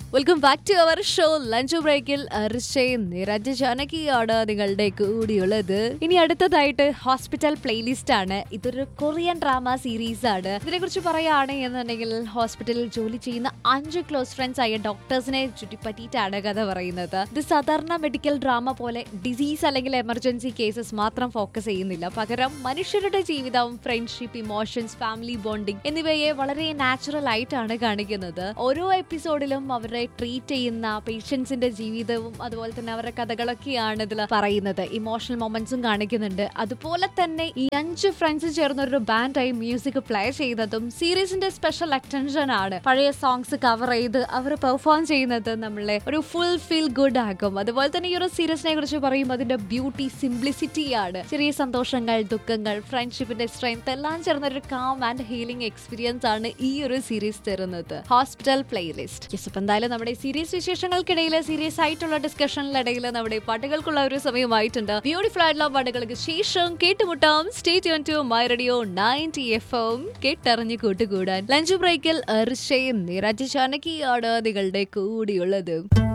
welcome back to our show lunch ബ്രേക്കിൽ അർഷയും നിരഞ്ജ ജാനകിയാണ് നിങ്ങളുടെ കൂടിയുള്ളത് ഇനി അടുത്തതായിട്ട് ഹോസ്പിറ്റൽ പ്ലേലിസ്റ്റ് ആണ് ഇതൊരു കൊറിയൻ ഡ്രാമ സീരീസ് ആണ് ഇതിനെ കുറിച്ച് പറയുകയാണ് എന്നുണ്ടെങ്കിൽ ഹോസ്പിറ്റലിൽ ജോലി ചെയ്യുന്ന അഞ്ച് ക്ലോസ് ഫ്രണ്ട്സ് ആയ ഡോക്ടേഴ്സിനെ ചുറ്റിപ്പറ്റിയിട്ടാണ് കഥ പറയുന്നത് ഇത് സാധാരണ മെഡിക്കൽ ഡ്രാമ പോലെ ഡിസീസ് അല്ലെങ്കിൽ എമർജൻസി കേസസ് മാത്രം ഫോക്കസ് ചെയ്യുന്നില്ല പകരം മനുഷ്യരുടെ ജീവിതം ഫ്രണ്ട്ഷിപ്പ് ഇമോഷൻസ് ഫാമിലി ബോണ്ടിങ് എന്നിവയെ വളരെ നാച്ചുറൽ ആയിട്ടാണ് കാണിക്കുന്നത് ഓരോ എപ്പിസോഡിലും അവരെ ട്രീറ്റ് ചെയ്യുന്ന പേഷ്യൻസിന്റെ ജീവിതവും അതുപോലെ തന്നെ അവരുടെ കഥകളൊക്കെയാണ് ഇതിൽ പറയുന്നത് ഇമോഷണൽ മൊമെന്റ്സും കാണിക്കുന്നുണ്ട് അതുപോലെ തന്നെ ഈ അഞ്ച് ഫ്രണ്ട്സ് ചേർന്ന ഒരു ബാൻഡായി മ്യൂസിക് പ്ലേ ചെയ്തതും സീരീസിന്റെ സ്പെഷ്യൽ അറ്റൻഷൻ ആണ് പഴയ സോങ്സ് കവർ ചെയ്ത് അവർ പെർഫോം ചെയ്യുന്നത് നമ്മളെ ഒരു ഫുൾ ഫീൽ ഗുഡ് ആക്കും അതുപോലെ തന്നെ ഈ ഒരു സീരീസിനെ കുറിച്ച് പറയുമ്പോൾ അതിന്റെ ബ്യൂട്ടി സിംപ്ലിസിറ്റി ആണ് ചെറിയ സന്തോഷങ്ങൾ ദുഃഖങ്ങൾ ഫ്രണ്ട്ഷിപ്പിന്റെ സ്ട്രെങ്ത് എല്ലാം ചേർന്ന ഒരു കാം ആൻഡ് ഹീലിംഗ് എക്സ്പീരിയൻസ് ആണ് ഈ ഒരു സീരീസ് തരുന്നത് ഹോസ്പിറ്റൽ പ്ലേലിസ്റ്റ് യെസ് അപ്പം എന്തായാലും നമ്മുടെ സീരീസ് വിശേഷങ്ങൾക്കിടയിൽ സീരിയസ് ആയിട്ടുള്ള ഡിസ്കഷനിലിടയിൽ നമ്മുടെ പാട്ടുകൾക്കുള്ള ഒരു സമയമായിട്ടുണ്ട് ബ്യൂട്ടിഫുൾ ആയിട്ടുള്ള പാട്ടുകൾക്ക് ശേഷം കേട്ടുമുട്ടാം stay tune to my radio ninety F M കേട്ടറിഞ്ഞ് കൂട്ടുകൂടാൻ ലഞ്ച് ബ്രേക്കിൽ അർഷയും നിരജ് ചാനകിയാണ് നിങ്ങളുടെ കൂടിയുള്ളത്